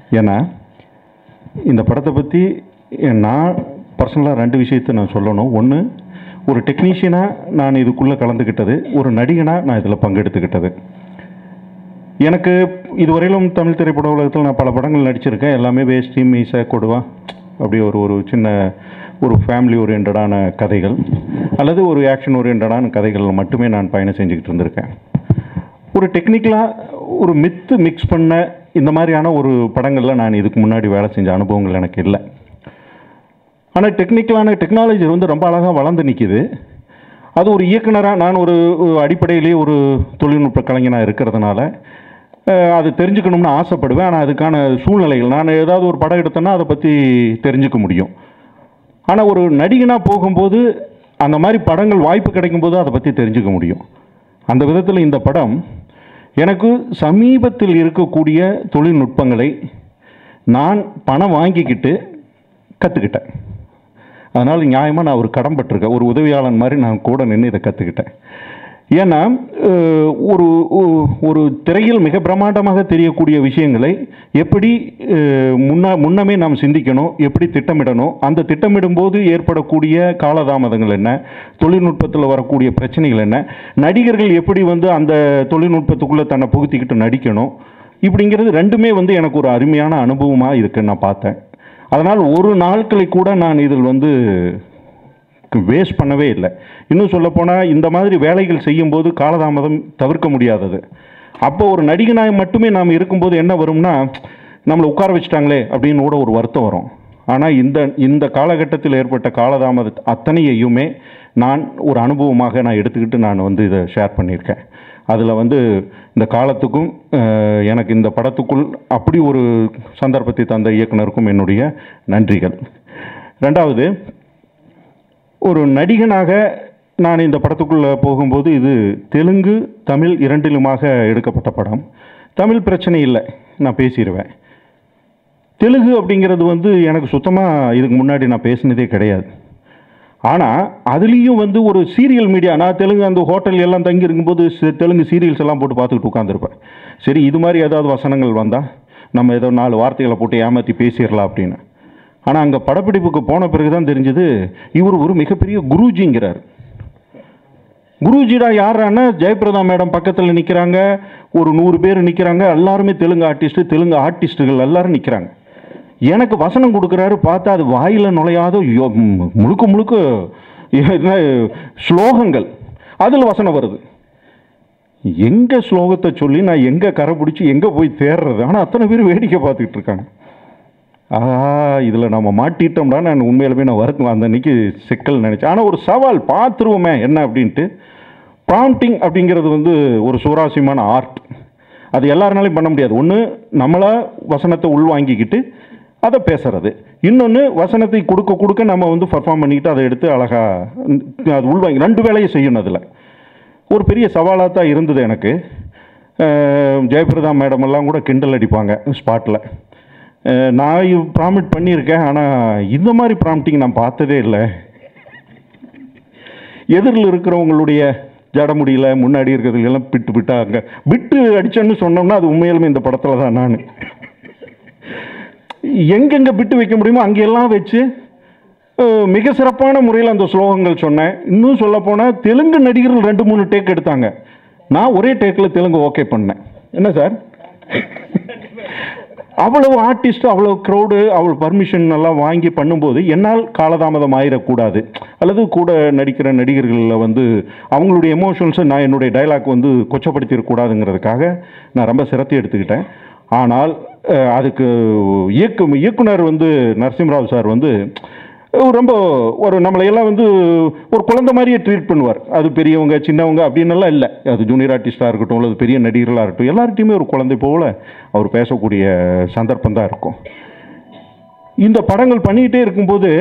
ஏன்னா இந்த படத்தை பற்றி நான் பர்சனலாக ரெண்டு விஷயத்தை நான் சொல்லணும் ஒன்று ஒரு டெக்னீஷியனாக நான் இதுக்குள்ளே கலந்துக்கிட்டது ஒரு நடிகனாக நான் இதில் பங்கெடுத்துக்கிட்டது எனக்கு இதுவரையிலும் தமிழ் திரைப்பட உலகத்தில் நான் பல படங்கள் நடிச்சிருக்கேன் எல்லாமே வேஷ்டி மீசை கொடுவா அப்படி ஒரு ஒரு சின்ன ஒரு ஃபேமிலி ஓரியன்டான கதைகள் அல்லது ஒரு ஆக்ஷன் ஓரியன்டான கதைகளில் மட்டுமே நான் பயணம் செஞ்சுக்கிட்டு இருந்திருக்கேன் ஒரு டெக்னிக்கலாக ஒரு மித்து மிக்ஸ் பண்ண இந்த மாதிரியான ஒரு படங்களில் நான் இதுக்கு முன்னாடி வேலை செஞ்ச அனுபவங்கள் எனக்கு இல்லை ஆனால் டெக்னிக்கலான டெக்னாலஜி வந்து ரொம்ப அழகாக வளர்ந்து நிற்கிது அது ஒரு இயக்குனராக நான் ஒரு ஒரு அடிப்படையிலேயே ஒரு தொழில்நுட்ப கலைஞனாக இருக்கிறதுனால அஹ், அது தெரிஞ்சுக்கணும்னு ஆசைப்படுவேன் ஆனால் அதுக்கான சூழ்நிலைகள் நான் ஏதாவது ஒரு படம் எடுத்தேன்னா அதை பற்றி தெரிஞ்சுக்க முடியும் ஆனால் ஒரு நடிகனாக போகும்போது அந்த மாதிரி படங்கள் வாய்ப்பு கிடைக்கும்போது அதை பற்றி தெரிஞ்சுக்க முடியும் அந்த விதத்தில் இந்த படம் எனக்கு சமீபத்தில் இருக்கக்கூடிய தொழில்நுட்பங்களை நான் பணம் வாங்கிக்கிட்டு கற்றுக்கிட்டேன் அதனால் நியாயமாக நான் ஒரு கடன்பட்டிருக்கேன் ஒரு உதவியாளன் மாதிரி நான் கூட நின்று இதை கற்றுக்கிட்டேன் ஏன்னா அஹ், ஒரு ஒ- ஒரு திரையில் மிக பிரம்மாண்டமாக தெரியக்கூடிய விஷயங்களை எப்படி அஹ், முன்ன முன்னமே நாம் சிந்திக்கணும் எப்படி திட்டமிடணும் அந்த திட்டமிடும்போது ஏற்படக்கூடிய காலதாமதங்கள் என்ன தொழில்நுட்பத்தில் வரக்கூடிய பிரச்சனைகள் என்ன நடிகர்கள் எப்படி வந்து அந்த தொழில்நுட்பத்துக்குள்ளே தன்னை புகுத்திக்கிட்டு நடிக்கணும் இப்படிங்கிறது ரெண்டுமே வந்து எனக்கு ஒரு அருமையான அனுபவமாக இருக்குன்னு நான் பார்த்தேன் அதனால் ஒரு நாட்களை கூட நான் இதில் வந்து வேஸ்ட் பண்ணவே இல்லை இன்னும் சொல்லப்போனால் இந்த மாதிரி வேலைகள் செய்யும்போது காலதாமதம் தவிர்க்க முடியாதது அப்போ ஒரு நடிகனாய் மட்டுமே நாம் இருக்கும்போது என்ன வரும்னா நம்மளை உட்கார வச்சுட்டாங்களே அப்படின்னு கூட ஒரு வருத்தம் வரும் ஆனால் இந்த இந்த காலகட்டத்தில் ஏற்பட்ட காலதாமத அத்தனையையுமே நான் ஒரு அனுபவமாக நான் எடுத்துக்கிட்டு நான் வந்து இதை ஷேர் பண்ணியிருக்கேன் அதில் வந்து இந்த காலத்துக்கும் அஹ், எனக்கு இந்த படத்துக்குள் அப்படி ஒரு சந்தர்ப்பத்தை தந்த இயக்குனருக்கும் என்னுடைய நன்றிகள் ரெண்டாவது ஒரு நடிகனாக நான் இந்த படத்துக்குள்ளே போகும்போது இது தெலுங்கு தமிழ் இரண்டிலுமாக எடுக்கப்பட்ட படம் தமிழ் பிரச்சனை இல்லை நான் பேசிடுவேன் தெலுங்கு அப்படிங்கிறது வந்து எனக்கு சுத்தமாக இதுக்கு முன்னாடி நான் பேசினதே கிடையாது ஆனால் அதுலேயும் வந்து ஒரு சீரியல் மீடியா நான் தெலுங்கு அந்த ஹோட்டல் எல்லாம் தங்கி இருக்கும்போது சி- தெலுங்கு சீரியல்ஸ் எல்லாம் போட்டு பார்த்துக்கிட்டு உட்காந்துருப்பேன் சரி இது மாதிரி ஏதாவது வசனங்கள் வந்தால் நம்ம ஏதோ நாலு வார்த்தைகளை போட்டு ஏமாற்றி பேசிடலாம் அப்படின்னு ஆனால் அங்கே படப்பிடிப்புக்கு போன பிறகு தான் தெரிஞ்சது இவர் ஒரு மிகப்பெரிய குருஜிங்கிறார் குருஜிடா யாரான்னா ஜெயபிரதா மேடம் பக்கத்தில் நிற்கிறாங்க ஒரு நூறு பேர் நிற்கிறாங்க எல்லாருமே தெலுங்கு ஆர்டிஸ்ட்டு தெலுங்கு ஆர்டிஸ்ட்டுகள் எல்லாரும் நிற்கிறாங்க எனக்கு வசனம் கொடுக்குறாரு பார்த்தா அது வாயில் நுழையாத யோ- ம், முழுக்க முழுக்க என்ன, ஸ்லோகங்கள் அதில் வசனம் வருது எங்கே ஸ்லோகத்தை சொல்லி நான் எங்கே கரை பிடிச்சி எங்கே போய் தேடுறது ஆனால் அத்தனை பேர் வேடிக்கை பார்த்துக்கிட்டு இருக்காங்க ஆ இதில் நம்ம மாட்டிட்டோம்டா நான் உண்மையிலுமே நான் வருத்தம் அந்த அன்னைக்கு சிக்கல் நினச்சேன் ஆனால் ஒரு சவால் பார்த்துருவோமே என்ன அப்படின்ட்டு ப்ராம்ப்டிங் அப்படிங்கிறது வந்து ஒரு சுவாரஸ்யமான ஆர்ட் அது எல்லாருனாலையும் பண்ண முடியாது ஒன்று நம்மளா வசனத்தை உள்வாங்கிக்கிட்டு அதை பேசுறது இன்னொன்று வசனத்தை கொடுக்க கொடுக்க நம்ம வந்து பர்ஃபார்ம் பண்ணிக்கிட்டு அதை எடுத்து அழகாக அது உள்வாங்கி ரெண்டு வேலையும் செய்யணும் அதில் ஒரு பெரிய சவாலாக தான் இருந்தது எனக்கு அஹ், ஜெயபிரதா மேடம் எல்லாம் கூட கிண்டல் அடிப்பாங்க ஸ்பாட்டில் நான் ப்ராமிட் பண்ணியிருக்கேன் ஆனால் இந்த மாதிரி ப்ராம்ப்டிங் நான் பார்த்ததே இல்லை எதிரில் இருக்கிறவங்களுடைய ஜட முடியல முன்னாடி இருக்கிறதுல எல்லாம் பிட்டு பிட்டாங்க பிட்டு அடிச்சேன்னு சொன்னோம்னா அது உண்மையிலுமே இந்த படத்தில் தான் நான் எங்கெங்கே பிட்டு வைக்க முடியுமோ அங்கெல்லாம் வச்சு அஹ், மிக சிறப்பான முறையில் அந்த ஸ்லோகங்கள் சொன்னேன் இன்னும் சொல்லப்போனால் தெலுங்கு நடிகர்கள் ரெண்டு மூணு டேக் எடுத்தாங்க நான் ஒரே டேக்கில் தெலுங்கு ஓகே பண்ணேன் என்ன சார் அவ்வளவு ஆர்டிஸ்ட் அவ்வளவு க்ரௌடு அவ்வளோ பர்மிஷன் எல்லாம் வாங்கி பண்ணும்போது என்னால் காலதாமதம் ஆயிடக்கூடாது அல்லது கூட நடிக்கிற நடிகர்களில் வந்து அவங்களுடைய எமோஷன்ஸை நான் என்னுடைய டைலாக் வந்து கொச்சப்படுத்திடக்கூடாதுங்கிறதுக்காக நான் ரொம்ப சிரத்தை எடுத்துக்கிட்டேன் ஆனால் அஹ், அதுக்கு இயக்கு இயக்குனர் வந்து நரசிம்மராவ் சார் வந்து அஹ், ரொம்ப ஒரு நம்மளை எல்லாம் வந்து ஒரு குழந்தை மாதிரியே ட்ரீட் பண்ணுவார் அது பெரியவங்க சின்னவங்க அப்படின்னெல்லாம் இல்லை அது ஜூனியர் ஆர்டிஸ்டாக இருக்கட்டும் அல்லது பெரிய நடிகர்களாக இருக்கட்டும் எல்லார்ட்டையுமே ஒரு குழந்தை போல அவர் பேசக்கூடிய சந்தர்ப்பம் தான் இருக்கும் இந்த படங்கள் பண்ணிக்கிட்டே இருக்கும்போது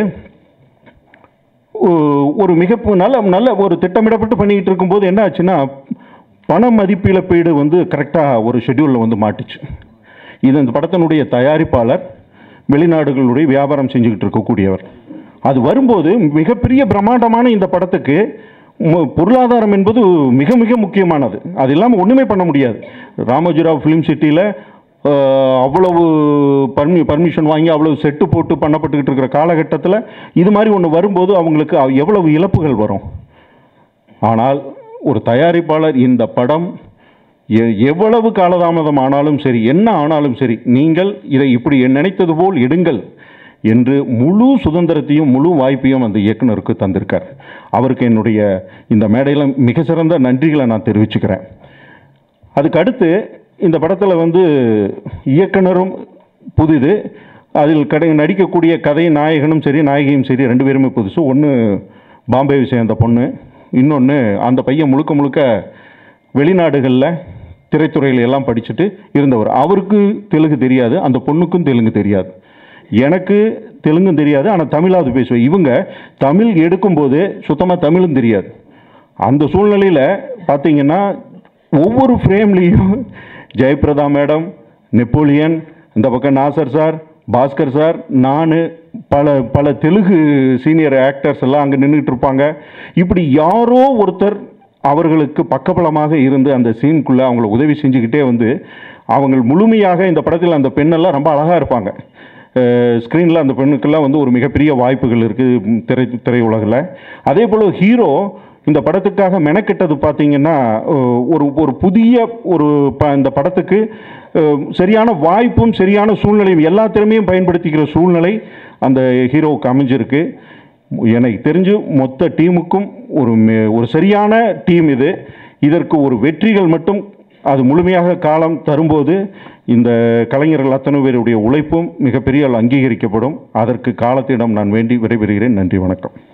ஒ- ஒரு மிக நல்ல நல்ல ஒரு திட்டமிடப்பட்டு பண்ணிக்கிட்டு இருக்கும்போது என்ன ஆச்சுன்னா பண மதிப்பிழப்பீடு வந்து கரெக்டாக ஒரு ஷெட்யூலில் வந்து மாட்டுச்சு இது இந்த படத்தினுடைய தயாரிப்பாளர் வெளிநாடுகளுடைய வியாபாரம் செஞ்சுக்கிட்டு இருக்கக்கூடியவர் அது வரும்போது மிகப்பெரிய பிரம்மாண்டமான இந்த படத்துக்கு மு- பொருளாதாரம் என்பது மிக மிக முக்கியமானது அது இல்லாமல் ஒன்றுமே பண்ண முடியாது ராமோஜிராவ் ஃபிலிம் சிட்டியில் அஹ், அவ்வளவு பர்மி பர்மிஷன் வாங்கி அவ்வளவு செட்டு போட்டு பண்ணப்பட்டுக்கிட்டு இருக்கிற காலகட்டத்தில் இது மாதிரி ஒன்று வரும்போது அவங்களுக்கு அவ்- எவ்வளவு இழப்புகள் வரும் ஆனால் ஒரு தயாரிப்பாளர் இந்த படம் எ- எவ்வளவு காலதாமதம் ஆனாலும் சரி என்ன ஆனாலும் சரி நீங்கள் இதை இப்படி நினைத்தது போல் எடுங்கள் என்று முழு சுதந்திரத்தையும் முழு வாய்ப்பையும் அந்த இயக்குனருக்கு தந்திருக்கார் அவருக்கு என்னுடைய இந்த மேடையில் மிக சிறந்த நன்றிகளை நான் தெரிவிச்சுக்கிறேன் அதுக்கு அடுத்து இந்த படத்தில் வந்து இயக்குனரும் புதிது அதில் கடை நடிக்கக்கூடிய கதை நாயகனும் சரி நாயகியும் சரி ரெண்டு பேருமே புதுசு ஒன்று பாம்பேவை சேர்ந்த பொண்ணு இன்னொன்று அந்த பையன் முழுக்க முழுக்க வெளிநாடுகளில் திரைத்துறையில் எல்லாம் படிச்சுட்டு இருந்தவர் அவருக்கு தெலுங்கு தெரியாது அந்த பொண்ணுக்கும் தெலுங்கு தெரியாது எனக்கு தெலுங்கும் தெரியாது ஆனால் தமிழாவது பேசுவேன் இவங்க தமிழ் எடுக்கும்போது சுத்தமாக தமிழும் தெரியாது அந்த சூழ்நிலையில் பார்த்தீங்கன்னா ஒவ்வொரு ஃப்ரேம்லேயும் ஜெயபிரதா மேடம் நெப்போலியன் இந்த பக்கம் நாசர் சார் பாஸ்கர் சார் நான் பல பல தெலுங்கு சீனியர் ஆக்டர்ஸ் எல்லாம் அங்கே நின்றுட்டு இருப்பாங்க இப்படி யாரோ ஒருத்தர் அவர்களுக்கு பக்கபலமாக இருந்து அந்த சீனுக்குள்ளே அவங்கள உதவி செஞ்சுக்கிட்டே வந்து அவங்க முழுமையாக இந்த படத்தில் அந்த பெண்ணெல்லாம் ரொம்ப அழகாக இருப்பாங்க ஸ்க்ரீனில் அந்த பெண்ணுக்கெல்லாம் வந்து ஒரு மிகப்பெரிய வாய்ப்புகள் இருக்குது திரை திரையுலகில் அதே போல் ஹீரோ இந்த படத்துக்காக மெனக்கெட்டது பார்த்தீங்கன்னா அஹ், ஒரு ஒரு புதிய ஒரு ப இந்த படத்துக்கு அஹ், சரியான வாய்ப்பும் சரியான சூழ்நிலையும் எல்லா திறமையும் பயன்படுத்திக்கிற சூழ்நிலை அந்த ஹீரோவுக்கு அமைஞ்சிருக்கு எனக்கு தெரிஞ்சு மொத்த டீமுக்கும் ஒரு மெ- ஒரு சரியான டீம் இது இதற்கு ஒரு வெற்றிகள் மட்டும் அது முழுமையாக காலம் தரும்போது இந்த கலைஞர்கள் அத்தனை பேருடைய உழைப்பும் மிகப்பெரிய அளவு அங்கீகரிக்கப்படும் அதற்கு காலத்திடம் நான் வேண்டி விடைபெறுகிறேன் நன்றி வணக்கம்